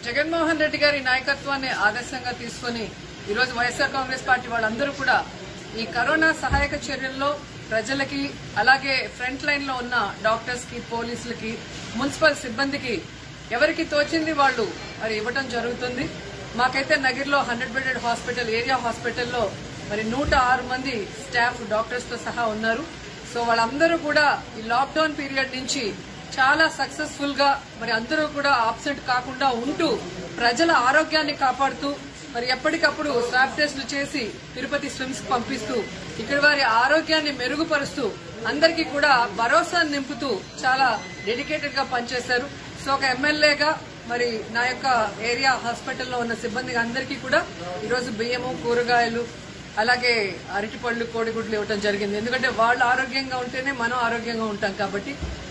జగన్మోహన్ రెడ్డి గారి నాయకత్వాన్ని ఆదర్శంగా తీసుకుని ఈరోజు వైఎస్ఆర్ కాంగ్రెస్ పార్టీ వాళ్ళందరూ కూడా ఈ కరోనా సహాయక చర్యల్లో ప్రజలకి అలాగే ఫ్రంట్ లైన్ లో ఉన్న డాక్టర్స్ కి పోలీసులకి మున్సిపల్ సిబ్బందికి ఎవరికి తోచింది వాళ్ళు మరి ఇవ్వటం జరుగుతుంది మాకైతే నగిరిలో హండ్రెడ్ బెడెడ్ హాస్పిటల్ ఏరియా హాస్పిటల్లో మరి నూట ఆరు మంది స్టాఫ్ డాక్టర్స్ తో సహా ఉన్నారు సో వాళ్ళందరూ కూడా ఈ లాక్డౌన్ పీరియడ్ నుంచి చాలా సక్సెస్ఫుల్ గా మరి అందరూ కూడా ఆబ్సెంట్ కాకుండా ఉంటూ ప్రజల ఆరోగ్యాన్ని కాపాడుతూ మరి ఎప్పటికప్పుడు స్వాబ్ టెస్టులు చేసి తిరుపతి స్విమ్స్ కు పంపిస్తూ ఇక్కడ వారి ఆరోగ్యాన్ని మెరుగుపరుస్తూ అందరికీ కూడా భరోసా నింపుతూ చాలా డెడికేటెడ్ గా పనిచేశారు సో ఒక ఎమ్మెల్యేగా మరి నా యొక్క ఏరియా హాస్పిటల్లో ఉన్న సిబ్బందికి అందరికీ కూడా ఈరోజు బియ్యము కూరగాయలు అలాగే అరటిపళ్ళు కోడిగుడ్లు ఇవ్వటం జరిగింది ఎందుకంటే వాళ్ళు ఆరోగ్యంగా ఉంటేనే మనం ఆరోగ్యంగా ఉంటాం కాబట్టి